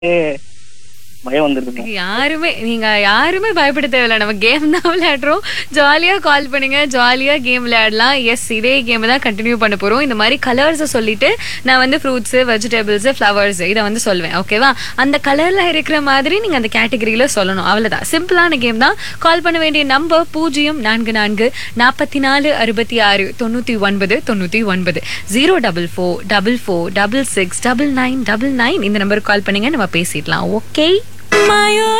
பயம் வந்துருதுங்க யாருமே நீங்க யாருமே பயப்பட தேவையில்ல நம்ம கேம் தான் விளையாடுறோம் ஜாலியா கால் பண்ணுங்க ஜாலியா கேம் விளையாடலாம் எஸ் இதே கேம் தான் கண்டினியூ பண்ண போறோம் இந்த மாதிரி கலர்ஸ் சொல்லிட்டு நான் வந்து ஃப்ரூட்ஸ் வெஜிடபிள்ஸ் ஃப்ளவர்ஸ் இதை வந்து சொல்லுவேன் ஓகேவா அந்த கலர்ல இருக்கிற மாதிரி நீங்க அந்த கேட்டகரியில சொல்லணும் அவ்வளவுதான் சிம்பிளான கேம் தான் கால் பண்ண வேண்டிய நம்பர் பூஜ்ஜியம் நான்கு நான்கு நாற்பத்தி நாலு அறுபத்தி ஆறு தொண்ணூத்தி ஒன்பது தொண்ணூத்தி ஒன்பது zero double four double four double six double nine double nine இந்த நம்பருக்கு கால் பண்ணுங்க நம்ம பேசிடலாம் ஓகே